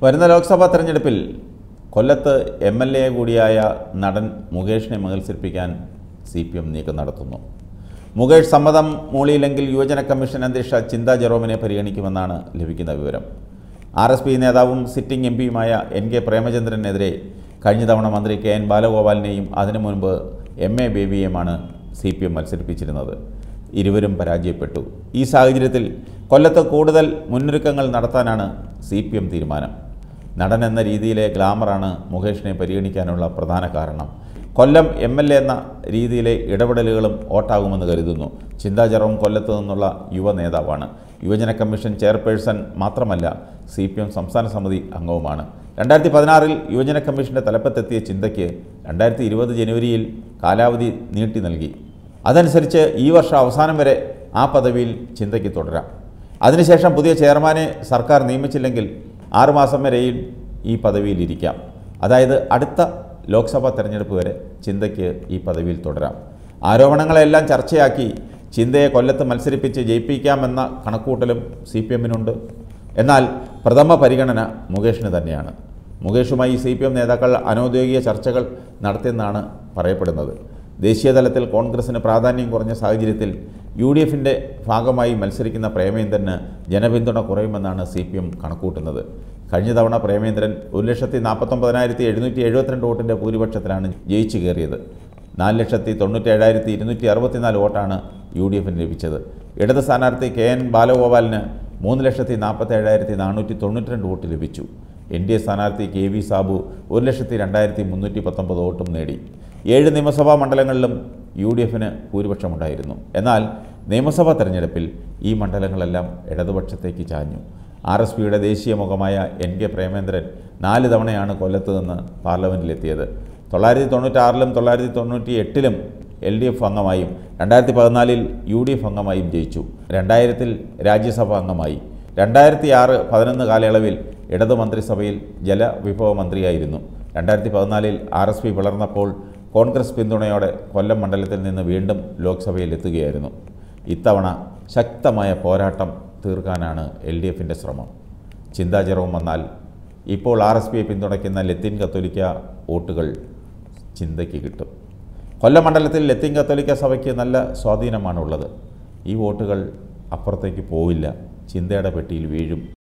വരുന്ന ലോക്സഭാ തെരഞ്ഞെടുപ്പിൽ കൊല്ലത്ത് എം എൽ എ കൂടിയായ നടൻ മുകേഷിനെ മത്സരിപ്പിക്കാൻ സി പി എം നീക്കം നടത്തുന്നു മുകേഷ് സമ്മതം മൂളിയില്ലെങ്കിൽ യുവജന കമ്മീഷൻ അധ്യക്ഷ ചിന്താ ജെറോമിനെ പരിഗണിക്കുമെന്നാണ് ലഭിക്കുന്ന വിവരം ആർ എസ് പി നേതാവും സിറ്റിംഗ് എം പിയുമായ എൻ കെ പ്രേമചന്ദ്രനെതിരെ കഴിഞ്ഞ തവണ മന്ത്രി കെ എൻ ബാലഗോപാലിനെയും അതിനു മുൻപ് എം എ ബേബിയെയുമാണ് സി പി എം മത്സരിപ്പിച്ചിരുന്നത് ഇരുവരും പരാജയപ്പെട്ടു ഈ സാഹചര്യത്തിൽ കൊല്ലത്ത് കൂടുതൽ മുന്നൊരുക്കങ്ങൾ നടത്താനാണ് സി പി എം തീരുമാനം നടൻ എന്ന രീതിയിലെ ഗ്ലാമറാണ് മുകേഷിനെ പരിഗണിക്കാനുള്ള പ്രധാന കാരണം കൊല്ലം എം എൽ എ എന്ന രീതിയിലെ ഇടപെടലുകളും വോട്ടാകുമെന്ന് കരുതുന്നു ചിന്താ ജെറോം കൊല്ലത്ത് നിന്നുള്ള യുവ നേതാവാണ് യുവജന കമ്മീഷൻ ചെയർപേഴ്സൺ മാത്രമല്ല സി പി എം സംസ്ഥാന സമിതി അംഗവുമാണ് രണ്ടായിരത്തി പതിനാറിൽ യുവജന കമ്മീഷൻ്റെ തലപ്പത്തെത്തിയ ചിന്തയ്ക്ക് രണ്ടായിരത്തി ഇരുപത് ജനുവരിയിൽ കാലാവധി നീട്ടി നൽകി അതനുസരിച്ച് ഈ വർഷം അവസാനം വരെ ആ പദവിയിൽ ചിന്തയ്ക്ക് തുടരാം അതിനുശേഷം പുതിയ ചെയർമാനെ സർക്കാർ നിയമിച്ചില്ലെങ്കിൽ ആറുമാസം വരെയും ഈ പദവിയിലിരിക്കാം അതായത് അടുത്ത ലോക്സഭാ തെരഞ്ഞെടുപ്പ് വരെ ചിന്തയ്ക്ക് ഈ പദവിയിൽ തുടരാം ആരോപണങ്ങളെല്ലാം ചർച്ചയാക്കി ചിന്തയെ കൊല്ലത്ത് മത്സരിപ്പിച്ച് ജയിപ്പിക്കാമെന്ന കണക്കൂട്ടലും സി പി എമ്മിനുണ്ട് എന്നാൽ പ്രഥമ പരിഗണന മുകേഷിന് തന്നെയാണ് മുകേഷുമായി സി പി എം നേതാക്കൾ അനൗദ്യോഗിക ചർച്ചകൾ നടത്തിയെന്നാണ് പറയപ്പെടുന്നത് ദേശീയതലത്തിൽ കോൺഗ്രസിന് പ്രാധാന്യം കുറഞ്ഞ സാഹചര്യത്തിൽ യു ഡി എഫിൻ്റെ ഭാഗമായി മത്സരിക്കുന്ന പ്രേമേന്ദ്രന് ജനപിന്തുണ കുറയുമെന്നാണ് സി പി എം കണക്കൂട്ടുന്നത് കഴിഞ്ഞ തവണ പ്രേമേന്ദ്രൻ ഒരു ലക്ഷത്തി നാൽപ്പത്തൊമ്പതിനായിരത്തി എഴുന്നൂറ്റി എഴുപത്തിരണ്ട് വോട്ടിൻ്റെ ഭൂരിപക്ഷത്തിലാണ് ജയിച്ചു കയറിയത് നാല് ലക്ഷത്തി തൊണ്ണൂറ്റേഴായിരത്തി ഇരുന്നൂറ്റി അറുപത്തിനാല് വോട്ടാണ് യു ഡി എഫിന് ലഭിച്ചത് ഇടത് സ്ഥാനാർത്ഥി കെ എൻ ബാലഗോപാലിന് മൂന്ന് ലക്ഷത്തി നാൽപ്പത്തേഴായിരത്തി നാനൂറ്റി തൊണ്ണൂറ്റിരണ്ട് വോട്ട് ലഭിച്ചു എൻ ഡി എ സ്ഥാനാർത്ഥി കെ വി സാബു ഒരു ലക്ഷത്തി രണ്ടായിരത്തി മുന്നൂറ്റി പത്തൊമ്പത് വോട്ടും നേടി ഏഴ് നിയമസഭാ മണ്ഡലങ്ങളിലും യു ഡി എഫിന് ഭൂരിപക്ഷമുണ്ടായിരുന്നു എന്നാൽ നിയമസഭാ തെരഞ്ഞെടുപ്പിൽ ഈ മണ്ഡലങ്ങളെല്ലാം ഇടതുപക്ഷത്തേക്ക് ചാഞ്ഞു ആർ എസ് പിയുടെ ദേശീയ മുഖമായ എൻ കെ പ്രേമേന്ദ്രൻ നാല് തവണയാണ് കൊല്ലത്ത് നിന്ന് പാർലമെൻറ്റിലെത്തിയത് തൊള്ളായിരത്തി തൊണ്ണൂറ്റാറിലും തൊള്ളായിരത്തി തൊണ്ണൂറ്റി എട്ടിലും എൽ ഡി എഫ് അംഗമായും രണ്ടായിരത്തി പതിനാലിൽ യു ഡി എഫ് അംഗമായും ജയിച്ചു രണ്ടായിരത്തിൽ രാജ്യസഭാ അംഗമായി രണ്ടായിരത്തി ആറ് പതിനൊന്ന് കാലയളവിൽ ഇടതു മന്ത്രിസഭയിൽ ജലവിഭവ മന്ത്രിയായിരുന്നു രണ്ടായിരത്തി പതിനാലിൽ ആർ എസ് പി പിളർന്നപ്പോൾ കോൺഗ്രസ് പിന്തുണയോടെ കൊല്ലം മണ്ഡലത്തിൽ നിന്ന് വീണ്ടും ലോക്സഭയിൽ എത്തുകയായിരുന്നു ഇത്തവണ ശക്തമായ പോരാട്ടം തീർക്കാനാണ് എൽ ഡി എഫിൻ്റെ ശ്രമം ചിന്താചരവും വന്നാൽ ഇപ്പോൾ ആർ എസ് പിയെ പിന്തുണയ്ക്കുന്ന ലത്തീൻ കത്തോലിക്ക വോട്ടുകൾ ചിന്തയ്ക്ക് കിട്ടും കൊല്ലം മണ്ഡലത്തിൽ ലത്തീൻ കത്തോലിക്ക സഭയ്ക്ക് നല്ല സ്വാധീനമാണുള്ളത് ഈ വോട്ടുകൾ അപ്പുറത്തേക്ക് പോവില്ല ചിന്തയുടെ പെട്ടിയിൽ വീഴും